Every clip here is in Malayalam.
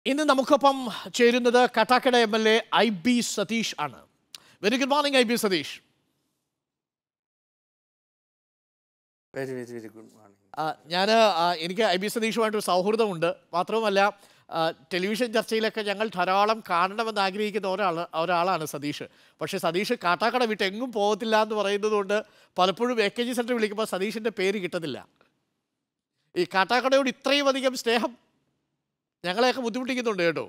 ഇന്ന് നമുക്കൊപ്പം ചേരുന്നത് Kattakada M L A I B Sathish ആണ് very good morning I B Sathish very very very good morning ഞാൻ എനിക്ക് ഐ ബി സതീഷുമായിട്ട് സൗഹൃദമുണ്ട് മാത്രവുമല്ല ആ, ടെലിവിഷൻ ചർച്ചയിലൊക്കെ ഞങ്ങൾ ധാരാളം കാണണമെന്ന് ആഗ്രഹിക്കുന്ന ഒരാൾ ഒരാളാണ് സതീഷ് പക്ഷേ സതീഷ് കാട്ടാക്കട വിട്ട് എങ്ങും പോകത്തില്ല എന്ന് പറയുന്നത് കൊണ്ട് പലപ്പോഴും എ കെ ജി സെൻറ്റർ വിളിക്കുമ്പോൾ സതീഷിൻ്റെ പേര് കിട്ടുന്നില്ല ഈ കാട്ടാക്കടയോട് ഇത്രയും അധികം സ്നേഹം ഞങ്ങളെയൊക്കെ ബുദ്ധിമുട്ടിക്കുന്നുണ്ട് കേട്ടോ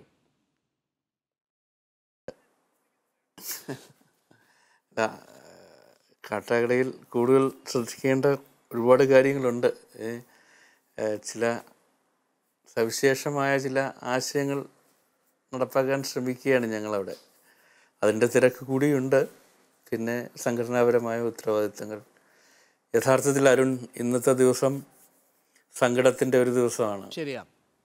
കാട്ടാക്കടയിൽ കൂടുതൽ ശ്രദ്ധിക്കേണ്ട ഒരുപാട് കാര്യങ്ങളുണ്ട് ഏ, ഏ, ചില സവിശേഷമായ ചില ആശയങ്ങൾ നടപ്പാക്കാൻ ശ്രമിക്കുകയാണ് ഞങ്ങളവിടെ അതിൻ്റെ തിരക്ക് കൂടിയുണ്ട് പിന്നെ സംഘടനാപരമായ ഉത്തരവാദിത്തങ്ങൾ യഥാർത്ഥത്തിൽ അരുൺ ഇന്നത്തെ ദിവസം സങ്കടത്തിൻ്റെ ഒരു ദിവസമാണ് ശരിയാ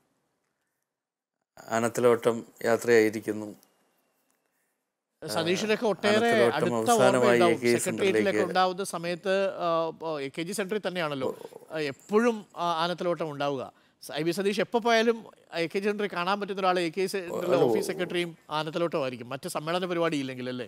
ആനത്തിലോട്ടം യാത്രയായിരിക്കുന്നു സതീഷിനൊക്കെ ഒട്ടേറെ ആനത്തിലോട്ടം അടുത്ത അവസാനമായി ഓർമ്മയുണ്ടാവും AK സെക്രട്ടേറിയറ്റിലൊക്കെ സെന്ററിലേക്ക് ഉണ്ടാവുന്ന സമയത്ത് എ കെ ജി സെന്ററിൽ തന്നെയാണല്ലോ ആ, എപ്പോഴും ആ, ആനത്തിലോട്ടം ഉണ്ടാവുക ഐ ബി സതീഷ് എപ്പോൾ പോയാലും എ കെ ജി സെന്ററിൽ കാണാൻ പറ്റുന്ന ഒരാൾ എ കെ സെന്ററിലെ ഓഫീസ് സെക്രട്ടറിയും ആനത്തിലോട്ടം ആയിരിക്കും മറ്റ് സമ്മേളന പരിപാടി ഇല്ലെങ്കിൽ അല്ലേ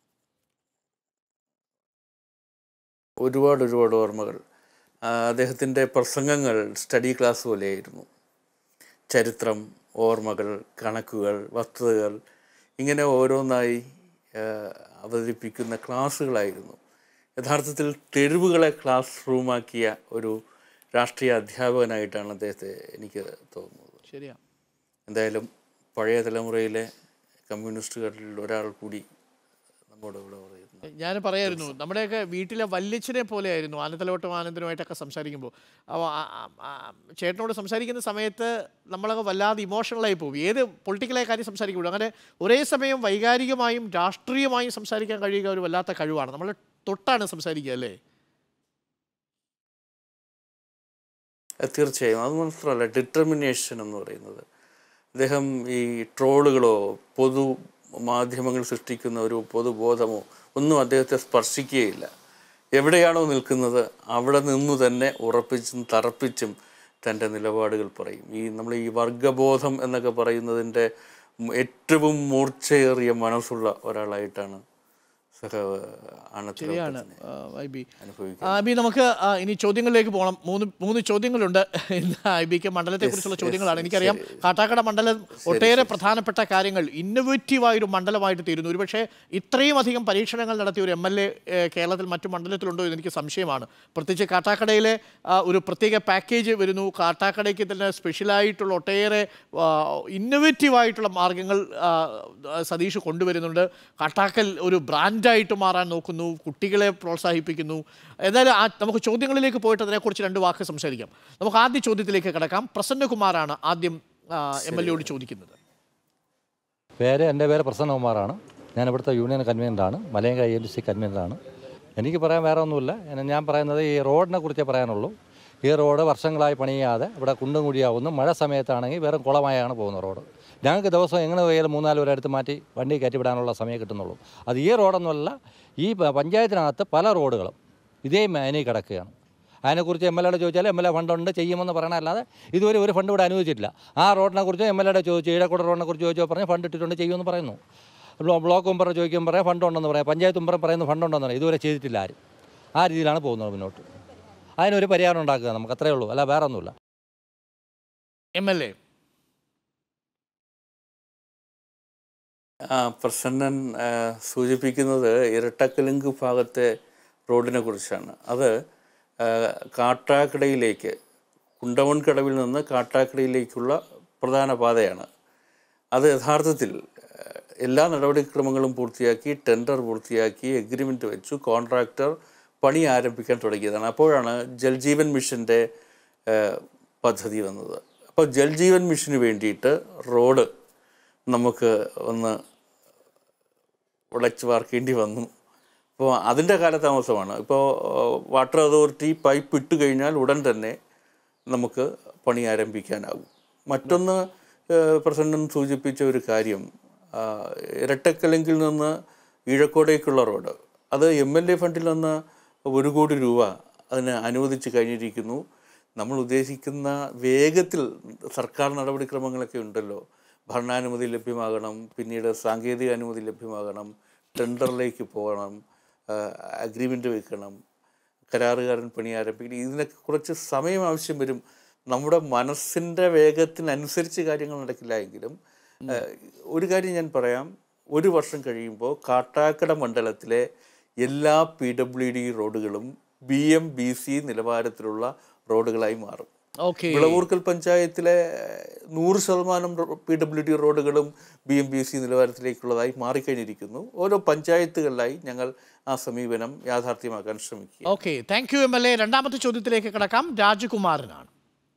ഒരുപാട് ഒരുപാട് ഓർമ്മകൾ ആ, അദ്ദേഹത്തിൻ്റെ പ്രസംഗങ്ങൾ സ്റ്റഡി ക്ലാസ് പോലെയായിരുന്നു ചരിത്രം ഓർമ്മകൾ കണക്കുകൾ വസ്തുതകൾ ഇങ്ങനെ ഓരോന്നായി ആ, അവതരിപ്പിക്കുന്ന ക്ലാസ്സുകളായിരുന്നു യഥാർത്ഥത്തിൽ തെരുവുകളെ ക്ലാസ് റൂമാക്കിയ ഒരു രാഷ്ട്രീയ അധ്യാപകനായിട്ടാണ് അദ്ദേഹത്തെ എനിക്ക് തോന്നുന്നത് ശരിയാ എന്തായാലും പഴയ തലമുറയിലെ കമ്മ്യൂണിസ്റ്റുകളിൽ ഒരാൾ കൂടി നമ്മുടെ ഇവിടെ പറയുന്നു ഞാൻ പറയായിരുന്നു നമ്മുടെയൊക്കെ വീട്ടിലെ വല്യച്ഛനെ പോലെയായിരുന്നു ആനത്തലോട്ടും ആനന്ദനുമായിട്ടൊക്കെ സംസാരിക്കുമ്പോൾ അപ്പോൾ ചേട്ടനോട് സംസാരിക്കുന്ന സമയത്ത് നമ്മളൊക്കെ വല്ലാതെ ഇമോഷണലായി പോകും ഏത് പൊളിറ്റിക്കലായ കാര്യം സംസാരിക്കുമ്പോഴും അങ്ങനെ ഒരേ സമയം വൈകാരികമായും രാഷ്ട്രീയമായും സംസാരിക്കാൻ കഴിയുക ഒരു വല്ലാത്ത കഴിവാണ് നമ്മൾ തൊട്ടാണ് സംസാരിക്കുക അല്ലേ അത് തീർച്ചയായും അത് മാത്രമല്ല ഡിറ്റർമിനേഷൻ എന്ന് പറയുന്നത് അദ്ദേഹം ഈ ട്രോളുകളോ പൊതു മാധ്യമങ്ങൾ സൃഷ്ടിക്കുന്ന ഒരു പൊതുബോധമോ ഒന്നും അദ്ദേഹത്തെ സ്പർശിക്കുകയില്ല എവിടെയാണോ നിൽക്കുന്നത് അവിടെ നിന്നു തന്നെ ഉറപ്പിച്ചും തറപ്പിച്ചും തൻ്റെ നിലപാടുകൾ പറയും ഈ നമ്മൾ ഈ വർഗബോധം എന്നൊക്കെ പറയുന്നതിൻ്റെ ഏറ്റവും മൂർച്ചയേറിയ മനസ്സുള്ള ഒരാളായിട്ടാണ് സഹ ശരിയാണ് ആണത്തിലോട്ടത്തിനെ ആ, ഐ ബി അനുഭവിക്കുന്നത് ആ, ഐ ബി നമുക്ക് ആ, ഇനി ചോദ്യങ്ങളിലേക്ക് പോകണം മൂന്ന് മൂന്ന് ചോദ്യങ്ങളുണ്ട് ഇന്ന് ഐ ബിക്ക് മണ്ഡലത്തെക്കുറിച്ചുള്ള ചോദ്യങ്ങളാണ് എനിക്കറിയാം കാട്ടാക്കട മണ്ഡലം ഒട്ടേറെ പ്രധാനപ്പെട്ട കാര്യങ്ങൾ ഇന്നൊവേറ്റീവായൊരു മണ്ഡലമായിട്ട് തീരുന്നു ഒരുപക്ഷെ ഇത്രയും അധികം പരീക്ഷണങ്ങൾ നടത്തിയ ഒരു എം എൽ എ കേരളത്തിൽ മറ്റു മണ്ഡലത്തിലുണ്ടോ എന്ന് എനിക്ക് സംശയമാണ് പ്രത്യേകിച്ച് കാട്ടാക്കടയിലെ ആ, ഒരു പ്രത്യേക പാക്കേജ് വരുന്നു കാട്ടാക്കടയ്ക്ക് തന്നെ സ്പെഷ്യലായിട്ടുള്ള ഒട്ടേറെ ഇന്നൊവേറ്റീവായിട്ടുള്ള മാർഗങ്ങൾ ആ, സതീഷ് കൊണ്ടുവരുന്നുണ്ട് കാട്ടാക്കൽ ഒരു ബ്രാൻഡായിട്ട് മാറാൻ നോക്കുന്നു കുട്ടികളെ പ്രോത്സാഹിപ്പിക്കുന്നു ഏതായാലും ആ നമുക്ക് ചോദ്യങ്ങളിലേക്ക് പോയിട്ട് അതിനെക്കുറിച്ച് രണ്ട് വാക്ക് സംസാരിക്കാം നമുക്ക് ആദ്യ ചോദ്യത്തിലേക്ക് കിടക്കാം പ്രസന്നകുമാറാണ് ആദ്യം എം എൽ എയോട് ചോദിക്കുന്നത് പേര് എൻ്റെ പേര് പ്രസന്നകുമാറാണ് ഞാൻ ഇവിടുത്തെ യൂണിയൻ കൺവീനറാണ് മലയങ്ക ഐ എൻ സി കൺവീനറാണ് എനിക്ക് പറയാൻ വേറെ ഒന്നുമില്ല എന്നെ- ഞാൻ പറയുന്നത് ഈ റോഡിനെ കുറിച്ചേ പറയാനുള്ളൂ ഈ റോഡ് വർഷങ്ങളായി പണിയാതെ ഇവിടെ കുണ്ടും കുഴിയാവുന്നു മഴ സമയത്താണെങ്കിൽ വെറും കുളമായാണ് പോകുന്ന റോഡ് ഞങ്ങൾക്ക് ദിവസം എങ്ങനെ പോയാലും മൂന്നാല് പേരെ അടുത്ത് മാറ്റി വണ്ടി കയറ്റി വിടാനുള്ള സമയം കിട്ടുന്നുള്ളൂ അത് ഈ റോഡൊന്നുമല്ല ഈ പ- പഞ്ചായത്തിനകത്ത് പല റോഡുകളും ഇതേ മേനി കിടക്കുകയാണ് അതിനെക്കുറിച്ച് എം എൽ എയുടെ ചോദിച്ചാൽ എം എൽ എ ഫണ്ടുണ്ട് ചെയ്യുമെന്ന് പറയണല്ലാതെ ഇതുവരെ ഒരു ഫണ്ട് ഇവിടെ അനുവദിച്ചിട്ടില്ല ആ റോഡിനെ കുറിച്ച് എം എൽ എയുടെ ചോദിച്ചു ഈഴക്കൂടെ റോഡിനെ കുറിച്ച് ചോദിച്ചോ പറഞ്ഞ് ഫണ്ട് ഇട്ടിട്ടുണ്ട് ചെയ്യുമെന്ന് പറയുന്നു ബ്ലോ- ബ്ലോക്ക് മെമ്പർ ചോദിക്കുമ്പോൾ പറയാം ഫണ്ട് ഉണ്ടെന്ന് പറയാം പഞ്ചായത്ത് മെമ്പർ പറയുന്നു ഫണ്ട് ഉണ്ടെന്ന് പറയാം ഇതുവരെ ചെയ്തിട്ടില്ല ആരും ആ രീതിയിലാണ് പോകുന്നത് മുന്നോട്ട് അതിനൊരു പരിഹാരം ഉണ്ടാക്കുക നമുക്ക് അത്രയേ ഉള്ളൂ അല്ല വേറെ ഒന്നുമില്ല എം എൽ എ ആ പ്രസന്നൻ ആ, സൂചിപ്പിക്കുന്നത് ഇരട്ടക്കലുങ്ക് ഭാഗത്തെ റോഡിനെ കുറിച്ചാണ് അത് ആ, കാട്ടാക്കടയിലേക്ക് കുണ്ടമൺകടവിൽ നിന്ന് കാട്ടാക്കടയിലേക്കുള്ള പ്രധാന പാതയാണ് അത് യഥാർത്ഥത്തിൽ ആ, എല്ലാ നടപടിക്രമങ്ങളും പൂർത്തിയാക്കി ടെൻഡർ പൂർത്തിയാക്കി എഗ്രിമെൻ്റ് വെച്ചു കോൺട്രാക്ടർ പണി ആരംഭിക്കാൻ തുടങ്ങിയതാണ് അപ്പോഴാണ് ജൽജീവൻ മിഷൻ്റെ ആ, പദ്ധതി വന്നത് അപ്പോൾ ജൽജീവൻ മിഷന് വേണ്ടിയിട്ട് റോഡ് നമുക്ക് ഒന്ന് ഉടച്ചു വാർക്കേണ്ടി വന്നു അപ്പോൾ അതിൻ്റെ കാലതാമസമാണ് ഇപ്പോൾ വാട്ടർ അതോറിറ്റി പൈപ്പ് ഇട്ട് കഴിഞ്ഞാൽ ഉടൻ തന്നെ നമുക്ക് പണി ആരംഭിക്കാനാകും മറ്റൊന്ന് ഏഹ്, പ്രസിഡന്റ് സൂചിപ്പിച്ച ഒരു കാര്യം ആ, ഇരട്ടക്കലെങ്കിൽ നിന്ന് ഈഴക്കോടേക്കുള്ള റോഡ് അത് എം എൽ എ ഫണ്ടിൽ നിന്ന് ഒരു കോടി രൂപ അതിന് അനുവദിച്ച് കഴിഞ്ഞിരിക്കുന്നു നമ്മൾ ഉദ്ദേശിക്കുന്ന വേഗത്തിൽ സർക്കാർ നടപടിക്രമങ്ങളൊക്കെ ഉണ്ടല്ലോ ഭരണാനുമതി ലഭ്യമാകണം പിന്നീട് സാങ്കേതിക അനുമതി ലഭ്യമാകണം ടെൻഡറിലേക്ക് പോകണം അഗ്രിമെൻ്റ് വെക്കണം കരാറുകാരൻ പണി ആരംഭിക്കണം ഇതിനൊക്കെ കുറച്ച് സമയം ആവശ്യം വരും നമ്മുടെ മനസ്സിൻ്റെ വേഗത്തിനനുസരിച്ച് കാര്യങ്ങൾ നടക്കില്ല എങ്കിലും ഏഹ്, ഒരു കാര്യം ഞാൻ പറയാം ഒരു വർഷം കഴിയുമ്പോൾ കാട്ടാക്കട മണ്ഡലത്തിലെ എല്ലാ പി ഡബ്ല്യു ഡി റോഡുകളും ബി എം ബി സി നിലവാരത്തിലുള്ള റോഡുകളായി മാറും ഓക്കെ വിളവൂർക്കൽ പഞ്ചായത്തിലെ നൂറ് ശതമാനം പി ഡബ്ല്യു ഡി റോഡുകളും ബി എം ബി സി നിലവാരത്തിലേക്കുള്ളതായി മാറിക്കഴിഞ്ഞിരിക്കുന്നു ഓരോ പഞ്ചായത്തുകളിലായി ഞങ്ങൾ ആ സമീപനം യാഥാർത്ഥ്യമാക്കാൻ ശ്രമിക്കുക okay thank you M L A രണ്ടാമത്തെ ചോദ്യത്തിലേക്ക് കിടക്കാം രാജകുമാരനാണ്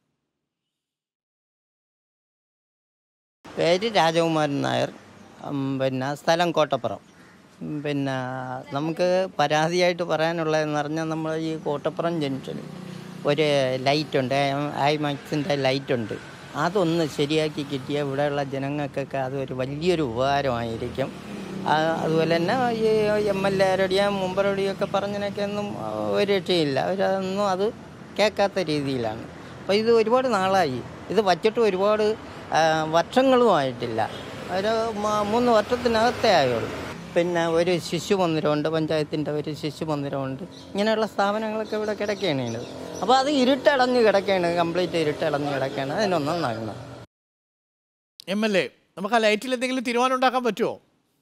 പേര് രാജകുമാരൻ നായർ ഉം, പിന്നെ സ്ഥലം കോട്ടപ്പുറം ഉം, പിന്നെ നമുക്ക് പരാതിയായിട്ട് പറയാനുള്ളതെന്ന് പറഞ്ഞാൽ നമ്മൾ ഈ കോട്ടപ്പുറം ജംഗ്ഷനിൽ ഒരു ലൈറ്റുണ്ട് ഐ മാക്സിൻ്റെ ലൈറ്റുണ്ട് അതൊന്ന് ശരിയാക്കി കിട്ടിയാൽ ഇവിടെയുള്ള ജനങ്ങൾക്കൊക്കെ അതൊരു വലിയൊരു ഉപകാരമായിരിക്കും ആ, അതുപോലെ തന്നെ ഈ എം എൽ എരുടെയും മുമ്പരുടെയും ഒക്കെ പറഞ്ഞതിനൊക്കെ ഒന്നും ആ, ഒരു രക്ഷയില്ല അവരതൊന്നും അത് കേൾക്കാത്ത രീതിയിലാണ് അപ്പോൾ ഇത് ഒരുപാട് നാളായി ഇത് വച്ചിട്ട് ഒരുപാട് ആ, വർഷങ്ങളുമായിട്ടില്ല ഒരു മ- മൂന്ന് വർഷത്തിനകത്തേ ആയുള്ളൂ പിന്നെ ഒരു ശിശു മന്ദിരമുണ്ട് പഞ്ചായത്തിൻ്റെ ഒരു ശിശു മന്ദിരമുണ്ട് ഇങ്ങനെയുള്ള സ്ഥാപനങ്ങളൊക്കെ ഇവിടെ കിടക്കുകയാണ് ഇത് അപ്പോൾ അത് ഇരുട്ടടഞ്ഞ് കിടക്കുകയാണ് കംപ്ലീറ്റ് ഇരുട്ടടഞ്ഞ് കിടക്കുകയാണ് അതിനൊന്നും നടക്കണം എം എൽ എ നമുക്ക് ആ ലൈറ്റിൽ എന്തെങ്കിലും തീരുമാനം ഉണ്ടാക്കാൻ പറ്റുമോ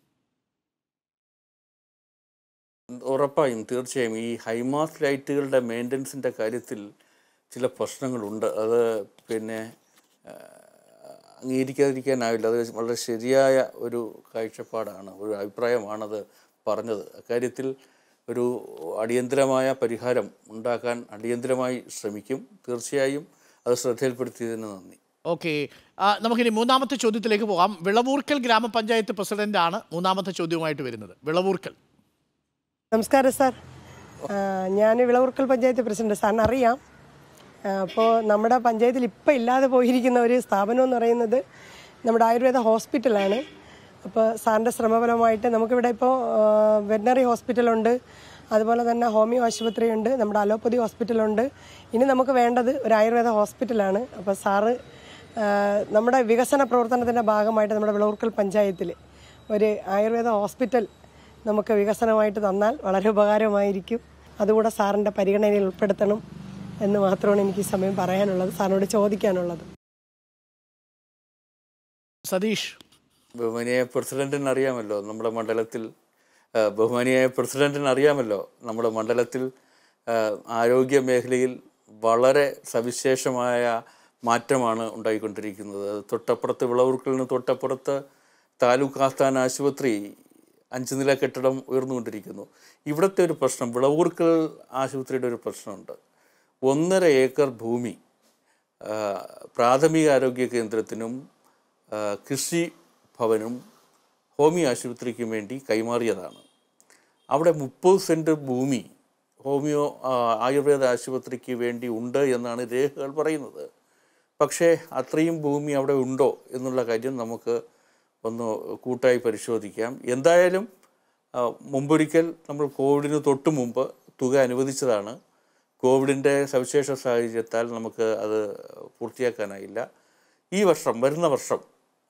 ഉറപ്പായും തീർച്ചയായും ഈ ഹൈമാസ് ലൈറ്റുകളുടെ മെയിൻ്റനൻസിൻ്റെ കാര്യത്തിൽ ചില പ്രശ്നങ്ങളുണ്ട് അത് പിന്നെ ആ, അംഗീകരിക്കാതിരിക്കാനാവില്ല അത് വളരെ ശരിയായ ഒരു കാഴ്ചപ്പാടാണ് ഒരു അഭിപ്രായമാണത് പറഞ്ഞത് അക്കാര്യത്തിൽ ഒരു അടിയന്തരമായ പരിഹാരം ഉണ്ടാക്കാൻ അടിയന്തരമായി ശ്രമിക്കും തീർച്ചയായും അത് ശ്രദ്ധയിൽപ്പെടുത്തിയതിന് നന്ദി ഓക്കെ നമുക്കിനി മൂന്നാമത്തെ ചോദ്യത്തിലേക്ക് പോകാം വിളവൂർക്കൽ ഗ്രാമപഞ്ചായത്ത് പ്രസിഡന്റാണ് മൂന്നാമത്തെ ചോദ്യവുമായിട്ട് വരുന്നത് വിളവൂർക്കൽ നമസ്കാരം സാർ ഞാൻ വിളവുർക്കൽ പഞ്ചായത്ത് പ്രസിഡന്റ് സാറിന് അറിയാം അപ്പോൾ നമ്മുടെ പഞ്ചായത്തിൽ ഇപ്പം ഇല്ലാതെ പോയിരിക്കുന്ന ഒരു സ്ഥാപനം എന്ന് പറയുന്നത് നമ്മുടെ ആയുർവേദ ഹോസ്പിറ്റലാണ് അപ്പോൾ സാറിൻ്റെ ശ്രമഫലമായിട്ട് നമുക്കിവിടെ ഇപ്പോൾ വെറ്റിനറി ഹോസ്പിറ്റലുണ്ട് അതുപോലെ തന്നെ ഹോമിയോ ആശുപത്രിയുണ്ട് നമ്മുടെ അലോപ്പതി ഹോസ്പിറ്റലുണ്ട് ഇനി നമുക്ക് വേണ്ടത് ഒരു ആയുർവേദ ഹോസ്പിറ്റലാണ് അപ്പോൾ സാറ് ആ, നമ്മുടെ വികസന പ്രവർത്തനത്തിൻ്റെ ഭാഗമായിട്ട് നമ്മുടെ വിളവുർക്കൽ പഞ്ചായത്തിൽ ഒരു ആയുർവേദ ഹോസ്പിറ്റൽ നമുക്ക് വികസനമായിട്ട് തന്നാൽ വളരെ ഉപകാരമായിരിക്കും അതുകൂടെ സാറിൻ്റെ പരിഗണനയിൽ ഉൾപ്പെടുത്തണം എന്ന് മാത്രമാണ് എനിക്ക് ഈ സമയം പറയാനുള്ളത് സാറിനോട് ചോദിക്കാനുള്ളത് സതീഷ് ബഹുമാനിയായ പ്രസിഡന്റിന് അറിയാമല്ലോ നമ്മുടെ മണ്ഡലത്തിൽ ആ, ബഹുമാനിയായ പ്രസിഡന്റിന് അറിയാമല്ലോ നമ്മുടെ മണ്ഡലത്തിൽ ആ, ആരോഗ്യ മേഖലയിൽ വളരെ സവിശേഷമായ മാറ്റമാണ് ഉണ്ടായിക്കൊണ്ടിരിക്കുന്നത് തൊട്ടപ്പുറത്ത് വിളവൂർക്കലിന് തൊട്ടപ്പുറത്ത് താലൂക്ക് ആസ്ഥാന ആശുപത്രി അഞ്ച് നില കെട്ടിടം ഉയർന്നുകൊണ്ടിരിക്കുന്നു ഇവിടുത്തെ ഒരു പ്രശ്നം വിളവൂർക്കൽ ആശുപത്രിയുടെ ഒരു പ്രശ്നമുണ്ട് ഒന്നര ഏക്കർ ഭൂമി ആ, പ്രാഥമിക ആരോഗ്യ കേന്ദ്രത്തിനും ആ, കൃഷി ഭവനും ഹോമിയോ ആശുപത്രിക്കും വേണ്ടി കൈമാറിയതാണ് അവിടെ മുപ്പത് സെൻറ്റ് ഭൂമി ഹോമിയോ ആ, ആയുർവേദ ആശുപത്രിക്ക് വേണ്ടി ഉണ്ട് എന്നാണ് രേഖകൾ പറയുന്നത് പക്ഷേ അത്രയും ഭൂമി അവിടെ ഉണ്ടോ എന്നുള്ള കാര്യം നമുക്ക് ഒന്ന് കൂട്ടായി പരിശോധിക്കാം എന്തായാലും ആ, മുമ്പൊരിക്കൽ നമ്മൾ കോവിഡിന് തൊട്ട് മുമ്പ് തുക അനുവദിച്ചതാണ് കോവിഡിൻ്റെ സവിശേഷ സാഹചര്യത്താൽ നമുക്ക് അത് പൂർത്തിയാക്കാനായില്ല ഈ വർഷം വരുന്ന വർഷം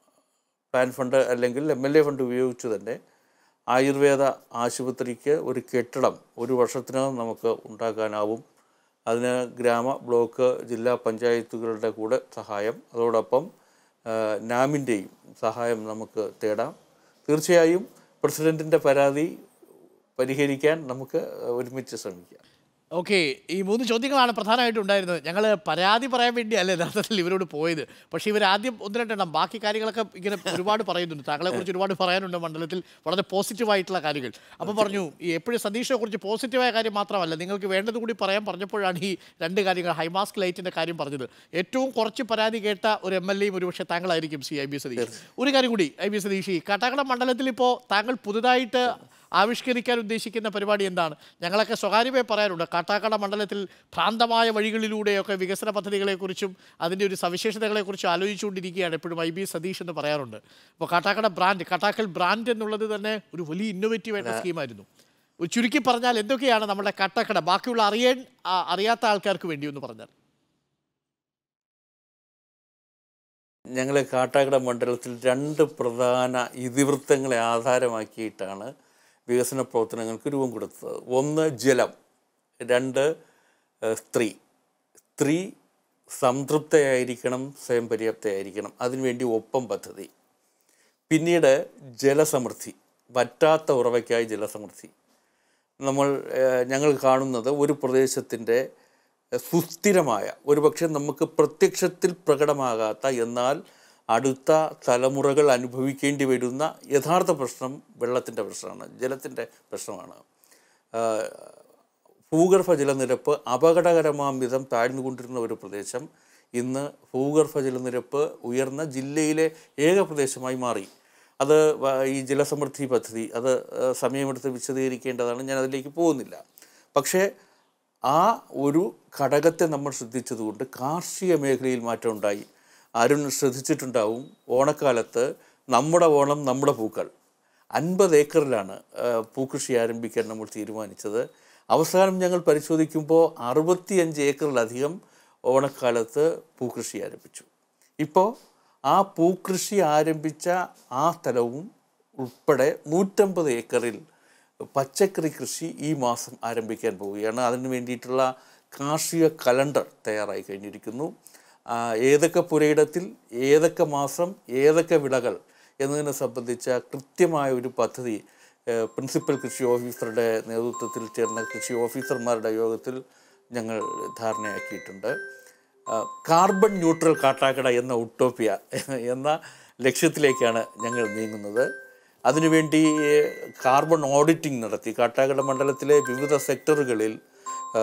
പ്ലാൻ ഫണ്ട് അല്ലെങ്കിൽ എം എൽ എ ഫണ്ട് ഉപയോഗിച്ച് തന്നെ ആയുർവേദ ആശുപത്രിക്ക് ഒരു കെട്ടിടം ഒരു വർഷത്തിനകം നമുക്ക് ഉണ്ടാക്കാനാവും അതിന് ഗ്രാമ ബ്ലോക്ക് ജില്ലാ പഞ്ചായത്തുകളുടെ കൂടെ സഹായം അതോടൊപ്പം ആ, നാമിൻ്റെയും സഹായം നമുക്ക് തേടാം തീർച്ചയായും പ്രസിഡൻറ്റിൻ്റെ പരാതി പരിഹരിക്കാൻ നമുക്ക് ഒരുമിച്ച് ശ്രമിക്കാം ഓക്കെ ഈ മൂന്ന് ചോദ്യങ്ങളാണ് പ്രധാനമായിട്ടും ഉണ്ടായിരുന്നത് ഞങ്ങൾ പരാതി പറയാൻ വേണ്ടിയല്ല യഥാർത്ഥത്തിൽ ഇവരോട് പോയത് പക്ഷേ ഇവർ ആദ്യം ഒന്ന് രണ്ടെണ്ണം ബാക്കി കാര്യങ്ങളൊക്കെ ഇങ്ങനെ ഒരുപാട് പറയുന്നുണ്ട് താങ്കളെ കുറിച്ച് ഒരുപാട് പറയാനുണ്ട് മണ്ഡലത്തിൽ വളരെ പോസിറ്റീവായിട്ടുള്ള കാര്യങ്ങൾ അപ്പോൾ പറഞ്ഞു ഈ എപ്പോഴും സതീഷിനെ കുറിച്ച് പോസിറ്റീവായ കാര്യം മാത്രമല്ല നിങ്ങൾക്ക് വേണ്ടത് കൂടി പറയാൻ പറഞ്ഞപ്പോഴാണ് ഈ രണ്ട് കാര്യങ്ങൾ ഹൈമാസ്ക് ലൈറ്റിൻ്റെ കാര്യം പറഞ്ഞത് ഏറ്റവും കുറച്ച് പരാതി കേട്ട ഒരു എം എൽ എയും ഒരുപക്ഷെ താങ്കളായിരിക്കും സി ഐ ബി സതീഷ് ഒരു കാര്യം കൂടി ഐ ബി സതീഷ് ഈ കാട്ടാക്കട മണ്ഡലത്തിൽ ഇപ്പോൾ താങ്കൾ പുതുതായിട്ട് ആവിഷ്കരിക്കാൻ ഉദ്ദേശിക്കുന്ന പരിപാടി എന്താണ് ഞങ്ങളൊക്കെ സ്വകാര്യമായി പറയാറുണ്ട് കാട്ടാക്കട മണ്ഡലത്തിൽ ഭ്രാന്തമായ വഴികളിലൂടെയൊക്കെ വികസന പദ്ധതികളെക്കുറിച്ചും അതിൻ്റെ ഒരു സവിശേഷതകളെക്കുറിച്ചും ആലോചിച്ചുകൊണ്ടിരിക്കുകയാണ് എപ്പോഴും ഐ ബി സതീഷ് എന്ന് പറയാറുണ്ട് അപ്പോൾ കാട്ടാക്കട ബ്രാൻഡ് കാട്ടാക്കൽ ബ്രാൻഡ് എന്നുള്ളത് തന്നെ ഒരു വലിയ ഇന്നോവേറ്റീവ് ആയിട്ടുള്ള സ്കീമായിരുന്നു ഒരു ചുരുക്കി പറഞ്ഞാൽ എന്തൊക്കെയാണ് നമ്മുടെ കാട്ടാക്കട ബാക്കിയുള്ള അറിയാൻ ആ, അറിയാത്ത ആൾക്കാർക്ക് വേണ്ടി ഒന്ന് പറഞ്ഞാൽ ഞങ്ങൾ കാട്ടാക്കട മണ്ഡലത്തിൽ രണ്ട് പ്രധാന ഇതിവൃത്തങ്ങളെ ആധാരമാക്കിയിട്ടാണ് വികസന പ്രവർത്തനങ്ങൾക്ക് രൂപം കൊടുത്തത് ഒന്ന് ജലം രണ്ട് ഏഹ്, സ്ത്രീ സ്ത്രീ സംതൃപ്തയായിരിക്കണം സ്വയം പര്യാപ്തയായിരിക്കണം അതിനുവേണ്ടി ഒപ്പം പദ്ധതി പിന്നീട് ജലസമൃദ്ധി വറ്റാത്ത ഉറവയ്ക്കായി ജലസമൃദ്ധി നമ്മൾ ഏഹ്, ഞങ്ങൾ കാണുന്നത് ഒരു പ്രദേശത്തിൻ്റെ സുസ്ഥിരമായ ഒരുപക്ഷെ നമുക്ക് പ്രത്യക്ഷത്തിൽ പ്രകടമാകാത്ത എന്നാൽ അടുത്ത തലമുറകൾ അനുഭവിക്കേണ്ടി വരുന്ന യഥാർത്ഥ പ്രശ്നം വെള്ളത്തിൻ്റെ പ്രശ്നമാണ് ജലത്തിൻ്റെ പ്രശ്നമാണ് ആഹ്, ഭൂഗർഭ ജലനിരപ്പ് അപകടകരമാം വിധം താഴ്ന്നുകൊണ്ടിരുന്ന ഒരു പ്രദേശം ഇന്ന് ഭൂഗർഭ ജലനിരപ്പ് ഉയർന്ന ജില്ലയിലെ ഏക പ്രദേശമായി മാറി അത് വ- ഈ ജലസമൃദ്ധി പദ്ധതി അത് ഏഹ്, സമയമെടുത്ത് വിശദീകരിക്കേണ്ടതാണ് ഞാൻ അതിലേക്ക് പോകുന്നില്ല പക്ഷേ ആ ഒരു ഘടകത്തെ നമ്മൾ ശ്രദ്ധിച്ചതുകൊണ്ട് കാർഷിക മേഖലയിൽ മാറ്റം ഉണ്ടായി ആരും ശ്രദ്ധിച്ചിട്ടുണ്ടാവും ഓണക്കാലത്ത് നമ്മുടെ ഓണം നമ്മുടെ പൂക്കൾ അൻപത് ഏക്കറിലാണ് ആ, പൂക്കൃഷി ആരംഭിക്കാൻ നമ്മൾ തീരുമാനിച്ചത് അവസാനം ഞങ്ങൾ പരിശോധിക്കുമ്പോൾ അറുപത്തിയഞ്ച് ഏക്കറിലധികം ഓണക്കാലത്ത് പൂക്കൃഷി ആരംഭിച്ചു ഇപ്പോൾ ആ പൂക്കൃഷി ആരംഭിച്ച ആ സ്ഥലവും ഉൾപ്പെടെ നൂറ്റമ്പത് ഏക്കറിൽ പച്ചക്കറി കൃഷി ഈ മാസം ആരംഭിക്കാൻ പോവുകയാണ് അതിന് വേണ്ടിയിട്ടുള്ള കാർഷിക കലണ്ടർ തയ്യാറായി കഴിഞ്ഞിരിക്കുന്നു ആ, ഏതൊക്കെ പുരയിടത്തിൽ ഏതൊക്കെ മാസം ഏതൊക്കെ വിളകൾ എന്നതിനെ സംബന്ധിച്ച കൃത്യമായ ഒരു പദ്ധതി ഏഹ്, പ്രിൻസിപ്പൽ കൃഷി ഓഫീസറുടെ നേതൃത്വത്തിൽ ചേർന്ന കൃഷി ഓഫീസർമാരുടെ യോഗത്തിൽ ഞങ്ങൾ ധാരണയാക്കിയിട്ടുണ്ട് ആ, കാർബൺ ന്യൂട്രൽ കാട്ടാക്കട എന്ന ഉട്ടോപ്പിയ എന്ന ലക്ഷ്യത്തിലേക്കാണ് ഞങ്ങൾ നീങ്ങുന്നത് അതിനുവേണ്ടി ഏഹ്, കാർബൺ ഓഡിറ്റിംഗ് നടത്തി കാട്ടാക്കട മണ്ഡലത്തിലെ വിവിധ സെക്ടറുകളിൽ ആ,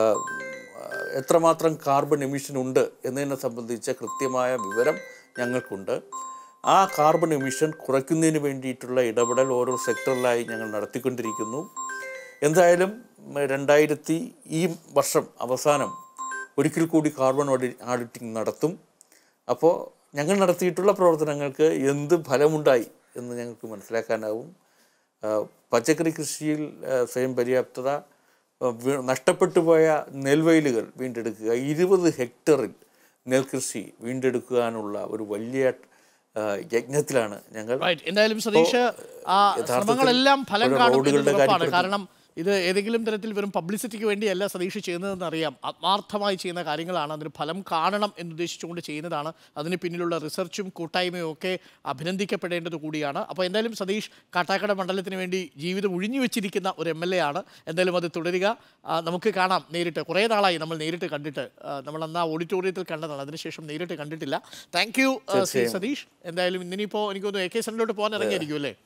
എത്രമാത്രം കാർബൺ എമിഷൻ ഉണ്ട് എന്നതിനെ സംബന്ധിച്ച കൃത്യമായ വിവരം ഞങ്ങൾക്കുണ്ട് ആ കാർബൺ എമിഷൻ കുറയ്ക്കുന്നതിന് വേണ്ടിയിട്ടുള്ള ഇടപെടൽ ഓരോ സെക്ടറിലായി ഞങ്ങൾ നടത്തിക്കൊണ്ടിരിക്കുന്നു എന്തായാലും ഉം, രണ്ടായിരത്തി ഈ വർഷം അവസാനം ഒരിക്കൽ കൂടി കാർബൺ ഓഡി ഓഡിറ്റിംഗ് നടത്തും അപ്പോൾ ഞങ്ങൾ നടത്തിയിട്ടുള്ള പ്രവർത്തനങ്ങൾക്ക് എന്ത് ഫലമുണ്ടായി എന്ന് ഞങ്ങൾക്ക് മനസ്സിലാക്കാനാവും ആ, പച്ചക്കറി കൃഷിയിൽ ആ, സ്വയം പര്യാപ്തത ആ, വി- നഷ്ടപ്പെട്ടു പോയ നെൽവയലുകൾ വീണ്ടെടുക്കുക ഇരുപത് ഹെക്ടറിൽ നെൽകൃഷി വീണ്ടെടുക്കാനുള്ള ഒരു വലിയ ആ, യജ്ഞത്തിലാണ് ഞങ്ങൾ റൈറ്റ് എന്തായാലും സതീഷ് ആ യഥാർത്ഥത്തിൽ ശ്രമങ്ങളെല്ലാം ഫലം ഒരു കാണും റോഡുകളുടെ എന്നത് ഉറപ്പാണ് കാര്യത്തിൽ- കാരണം ഇത് ഏതെങ്കിലും തരത്തിൽ വെറും പബ്ലിസിറ്റിക്ക് വേണ്ടിയല്ല സതീഷ് ചെയ്യുന്നതെന്ന് അറിയാം ആത്മാർത്ഥമായി ചെയ്യുന്ന കാര്യങ്ങളാണ് അതിന് ഫലം കാണണം എന്നുദ്ദേശിച്ചുകൊണ്ട് ചെയ്യുന്നതാണ് അതിന് പിന്നിലുള്ള റിസർച്ചും കൂട്ടായ്മയും ഒക്കെ അഭിനന്ദിക്കപ്പെടേണ്ടത് കൂടിയാണ് അപ്പോൾ എന്തായാലും സതീഷ് കാട്ടാക്കട മണ്ഡലത്തിന് വേണ്ടി ജീവിതം ഒഴിഞ്ഞു വെച്ചിരിക്കുന്ന ഒരു എം എൽ എ ആണ് എന്തായാലും അത് തുടരുക ആ, നമുക്ക് കാണാം നേരിട്ട് കുറേ നാളായി നമ്മൾ നേരിട്ട് കണ്ടിട്ട് ആ, നമ്മൾ അന്ന് ആ ഓഡിറ്റോറിയത്തിൽ കണ്ടതാണ് അതിനുശേഷം നേരിട്ട് കണ്ടിട്ടില്ല താങ്ക് യു ശ്രീ സതീഷ് എന്തായാലും ഇന്നിനിപ്പോൾ എനിക്ക് തോന്നുന്നു എ കെ സെന്ററിലോട്ട് പോകാൻ ഇറങ്ങിയായിരിക്കും അല്ലേ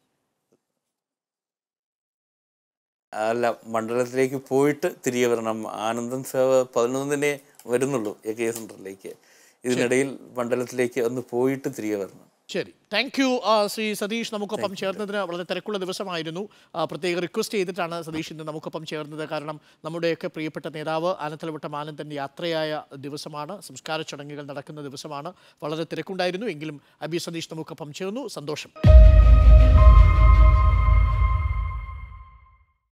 അല്ല മണ്ഡലത്തിലേക്ക് പോയിട്ട് തിരികെ വരണം ആനന്ദൻ സേവ പതിനൊന്നിനെ വരുന്നുള്ളൂ എ കെ സെൻറ്ററിലേക്ക് ഇതിനിടയിൽ മണ്ഡലത്തിലേക്ക് ഒന്ന് പോയിട്ട് തിരികെ വരണം ശരി താങ്ക് യു ശ്രീ സതീഷ് നമുക്കൊപ്പം ചേർന്നതിന് വളരെ തിരക്കുള്ള ദിവസമായിരുന്നു ആ, പ്രത്യേക റിക്വസ്റ്റ് ചെയ്തിട്ടാണ് സതീഷ് ഇന്ന് നമുക്കൊപ്പം ചേർന്നത് കാരണം നമ്മുടെയൊക്കെ പ്രിയപ്പെട്ട നേതാവ് ആനത്തലവട്ടം ആനന്ദൻ യാത്രയായ ദിവസമാണ് സംസ്കാര ചടങ്ങുകൾ നടക്കുന്ന ദിവസമാണ് വളരെ തിരക്കുണ്ടായിരുന്നു എങ്കിലും അബി സതീഷ് നമുക്കൊപ്പം ചേർന്നു സന്തോഷം